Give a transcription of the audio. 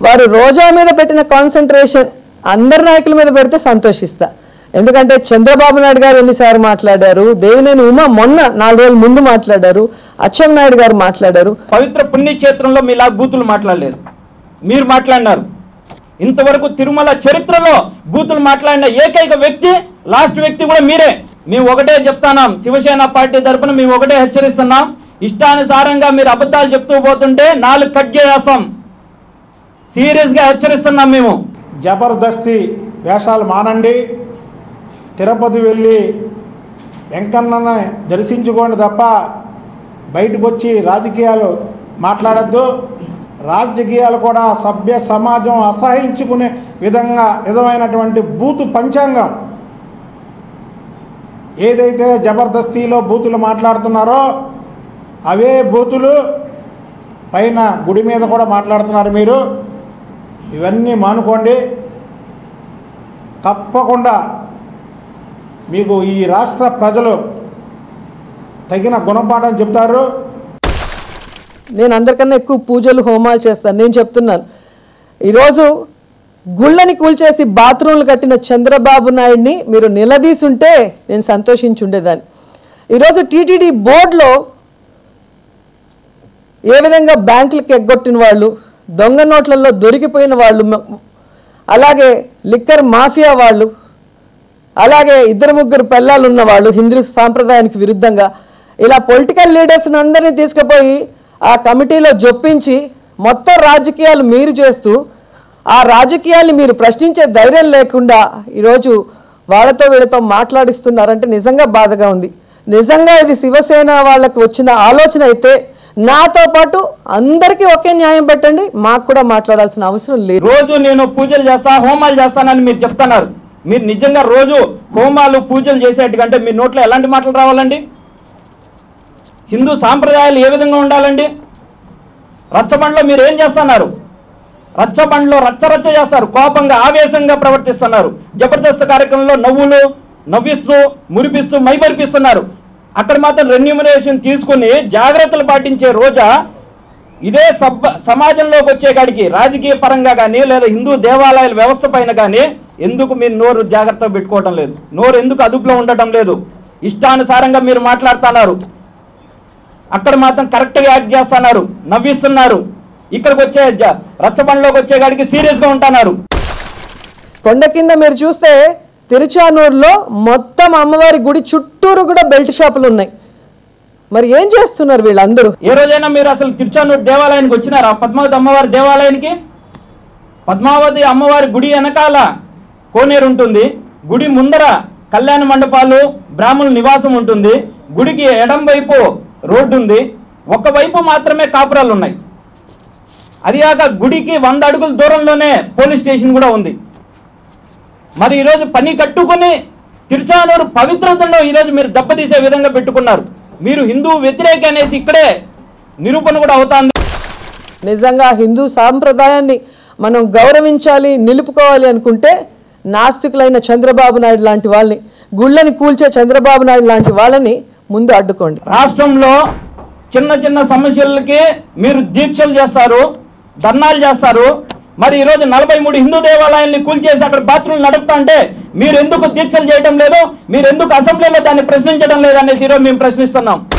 వారు రోజా మీద పెట్టిన కాన్సన్ట్రేషన్ అందరి నాయకుల మీద పెడితే సంతోషిస్తా ఎందుకంటే చంద్రబాబు నాయుడు గారు ఎన్నిసార్లు మాట్లాడారు దేవినేని ఉమా మొన్న నాలుగు రోజుల ముందు మాట్లాడారు అచ్చెం నాయుడు గారు మాట్లాడారు పవిత్ర పుణ్యక్షేత్రంలో మీలా బూతులు మాట్లాడలేదు మీరు మాట్లాడినారు ఇంతవరకు తిరుమల చరిత్రలో బూతులు మాట్లాడిన ఏకైక వ్యక్తి లాస్ట్ వ్యక్తి కూడా మీరే మేము ఒకటే చెప్తున్నాం శివసేన పార్టీ తరపున మేము ఒకటే హెచ్చరిస్తున్నాం ఇష్టానుసారంగా మీరు అబద్ధాలు చెప్తూ పోతుంటే నాలుగు కట్ చేస్తాం సీరియస్గా హెచ్చరిస్తున్నాం మేము జబర్దస్తి వేషాలు మానండి తిరుపతి వెళ్ళి వెంకన్నని దర్శించుకోండి తప్ప బయటకు వచ్చి రాజకీయాలు మాట్లాడద్దు రాజకీయాలు కూడా సభ్య సమాజం అసహించుకునే విధంగా విధమైనటువంటి బూతు పంచాంగం ఏదైతే జబర్దస్తిలో బూతులు మాట్లాడుతున్నారో అవే బూతులు పైన గుడి మీద కూడా మాట్లాడుతున్నారు మీరు ఇవన్నీ మానుకోండి తప్పకుండా మీకు ఈ రాష్ట్ర ప్రజలు తగిన గుణపాఠం చెప్తారు నేను అందరికన్నా ఎక్కువ పూజలు హోమాలు చేస్తాను నేను చెప్తున్నాను ఈరోజు గుళ్ళని కూల్చేసి బాత్రూమ్లు కట్టిన చంద్రబాబు నాయుడిని మీరు నిలదీసుంటే నేను సంతోషించి ఉండేదాన్ని ఈరోజు టీటీడీ బోర్డులో ఏ విధంగా బ్యాంకులకు ఎగ్గొట్టిన వాళ్ళు దొంగ నోట్లలో దొరికిపోయిన వాళ్ళు మ- అలాగే లిక్కర్ మాఫియా వాళ్ళు అలాగే ఇద్దరు ముగ్గురు పెళ్ళాలు ఉన్న వాళ్ళు హిందూ సాంప్రదాయానికి విరుద్ధంగా ఇలా పొలిటికల్ లీడర్స్ని అందరినీ తీసుకుపోయి ఆ కమిటీలో జొప్పించి మొత్తం రాజకీయాలు మీరు చేస్తూ ఆ రాజకీయాల్ని మీరు ప్రశ్నించే ధైర్యం లేకుండా ఈరోజు వాళ్ళతో వీళ్ళతో మాట్లాడిస్తున్నారంటే నిజంగా బాధగా ఉంది నిజంగా ఇది శివసేన వాళ్ళకు వచ్చిన ఆలోచన అయితే నాతో పాటు అందరికీ ఒకే న్యాయం పెట్టండి మాకు కూడా మాట్లాడాల్సిన అవసరం లేదు రోజు నేను పూజలు చేస్తా హోమాలు చేస్తానని మీరు చెప్తున్నారు మీరు నిజంగా రోజు హోమాలు పూజలు చేసేట్టుకంటే మీ నోట్లో ఎలాంటి మాటలు రావాలండి హిందూ సాంప్రదాయాలు ఏ విధంగా ఉండాలండి రచ్చబండలో మీరు ఏం చేస్తున్నారు రచ్చబండలో రచ్చ రచ్చ చేస్తారు కోపంగా ఆవేశంగా ప్రవర్తిస్తున్నారు జబర్దస్త్ కార్యక్రమంలో నవ్వులు నవ్విస్తూ మురిపిస్తూ మైమరిపిస్తున్నారు అక్కడ మాత్రం రెన్యూమరేషన్ తీసుకుని జాగ్రత్తలు పాటించే రోజా ఇదే సబ్ సమాజంలోకి వచ్చే కాడికి రాజకీయ పరంగా కానీ లేదా హిందూ దేవాలయాల వ్యవస్థ పైన కానీ ఎందుకు మీరు నోరు జాగ్రత్త పెట్టుకోవడం లేదు నోరు ఎందుకు అదుపులో ఉండటం లేదు ఇష్టానుసారంగా మీరు మాట్లాడుతున్నారు అక్కడ మాత్రం కరెక్ట్గా యాక్ట్ చేస్తున్నారు నవ్విస్తున్నారు ఇక్కడికి వచ్చే జ- రచ్చబండలోకి వచ్చే కాడికి సీరియస్గా ఉంటున్నారు కొండ కింద మీరు చూస్తే తిరుచానూరులో మొత్తం అమ్మవారి గుడి చుట్టూరు కూడా బెల్ట్ షాపులు ఉన్నాయి మరి ఏం చేస్తున్నారు వీళ్ళందరూ ఏ రోజైనా మీరు అసలు తిరుచానూరు దేవాలయానికి వచ్చినారా పద్మావతి అమ్మవారి దేవాలయానికి పద్మావతి అమ్మవారి గుడి వెనకాల కోనేరు ఉంటుంది గుడి ముందర కళ్యాణ మండపాలు బ్రాహ్మణుల నివాసం ఉంటుంది గుడికి ఎడం వైపు రోడ్డు ఉంది ఒక వైపు మాత్రమే కాపురాలు ఉన్నాయి అది కాక గుడికి వంద అడుగుల దూరంలోనే పోలీస్ స్టేషన్ కూడా ఉంది మరి ఈరోజు పని కట్టుకొని తిరుచానూరు పవిత్రతను ఈరోజు మీరు దెబ్బతీసే విధంగా పెట్టుకున్నారు మీరు హిందూ వ్యతిరేక అనేసి ఇక్కడే నిరూపణ కూడా అవుతాంది నిజంగా హిందూ సాంప్రదాయాన్ని మనం గౌరవించాలి నిలుపుకోవాలి అనుకుంటే నాస్తికులైన చంద్రబాబు నాయుడు లాంటి వాళ్ళని గుళ్ళని కూల్చే చంద్రబాబు నాయుడు లాంటి వాళ్ళని ముందు అడ్డుకోండి రాష్ట్రంలో చిన్న చిన్న సమస్యలకి మీరు దీక్షలు చేస్తారు ధర్నాలు చేస్తారు మరి ఈరోజు నలభై మూడు హిందూ దేవాలయాల్ని కూల్చేసి అక్కడ బాత్రూమ్ నడుపుతా అంటే మీరు ఎందుకు దీక్షలు చేయడం లేదు మీరు ఎందుకు అసెంబ్లీలో దాన్ని ప్రశ్నించడం లేదు అనేసి ఈరోజు మేము ప్రశ్నిస్తున్నాం